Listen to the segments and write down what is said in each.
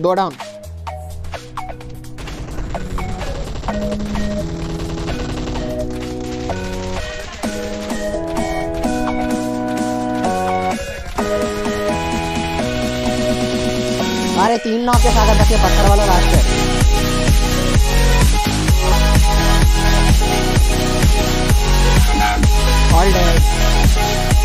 Go down अरे तीन नौ के सागर तक के पत्थर वाला रास्ते ऑल डे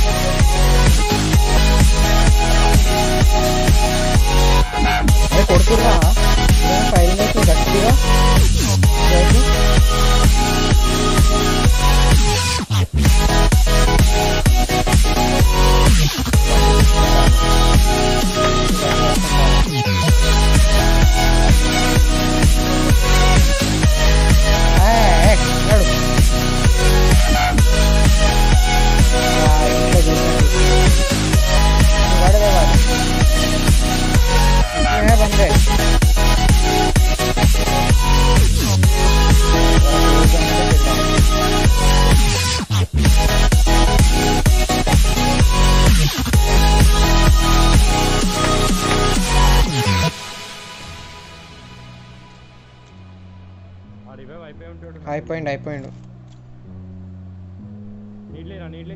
అరే కొడుతుర్రా ఫైరింగ్ అయితే గట్టిగా చేసి. ఏయ్, ఏయ్, నడు. ఆ, ఇంట్లో చేశాను. వాడవే వాడు. इसमें है बंदे ఆడిపోయి అయిపోయి ఉంటాడు అయిపోయిండు అయిపోయిండు నీళ్ళే నీళ్ళే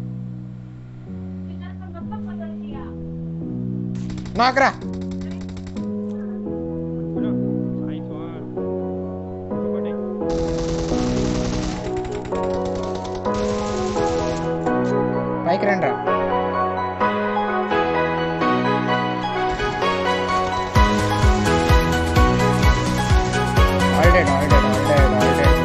నాకురా నైస్ వన్ ఒకటి పైకి రండి రా ఆల్డెడ్ ఆల్డెడ్ ఆల్డెడ్ ఆల్డెడ్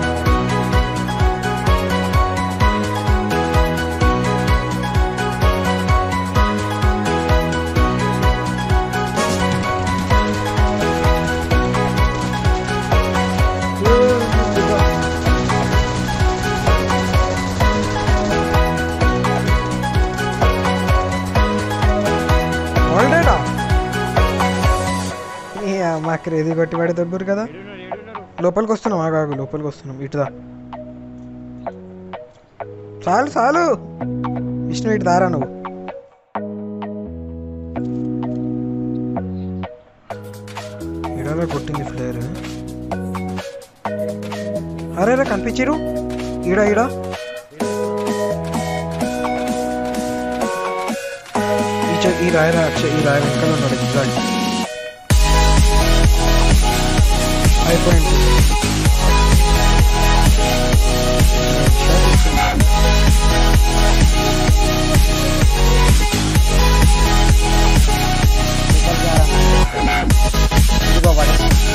ఆల్డెడా మాకు రేది కొట్టి పడి దొబ్బరు కదా ఏడున్నారు ఏడున్నారు లోపలికి వస్తున్నాం ఆగాగు లోపలికి వస్తున్నాం ఇటుదా చాలు చాలు విష్ణు ఇటు దారా నువ్వు ఇడలో కొట్టింది ఫ్లేర్ అరే రే కనిపించిరు ఈడ ఈడ ఈ చె- ఈ రాయి రా అక్షయ్, ఈ రాయి వెనకాల ఉన్నాడు ఎగ్జాక్ట్ అయిపోయింది ఇదిగో వాడు.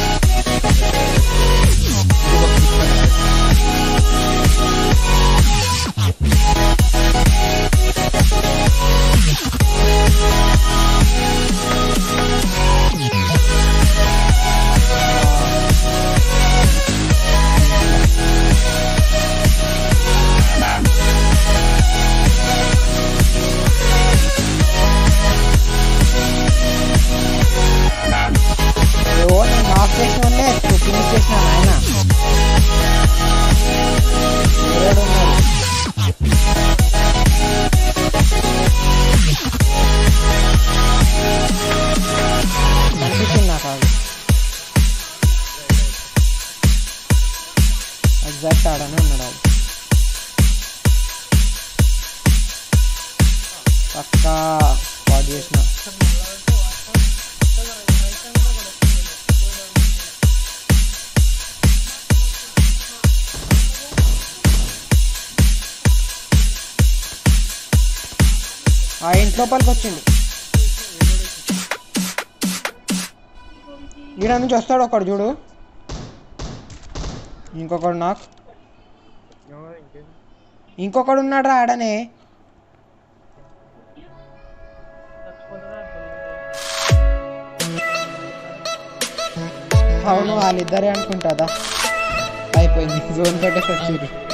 ఏవో నేను ఆఫ్ చేసిన వాళ్ళే ఫినిష్ చేసిన ఆయన ఎవడు ఉన్నాడు? కనిపించింది నాకు అది ఎగ్జాక్ట్ ఆడనే ఉన్నాడు అది పక్కా స్పాట్ చేసిన ఆ ఇంటి లోపలికి వచ్చిండు ఈడ నుంచి వస్తాడు ఒకడు చూడు ఇంకొకడు నాకు ఇంకేం ఇంకొకడు ఉన్నాడు రా ఆడనే అవును వాళ్ళిద్దరే అనుకుంటుందా అయిపోయింది జోన్ పెట్టేసి వచ్చిండ్రు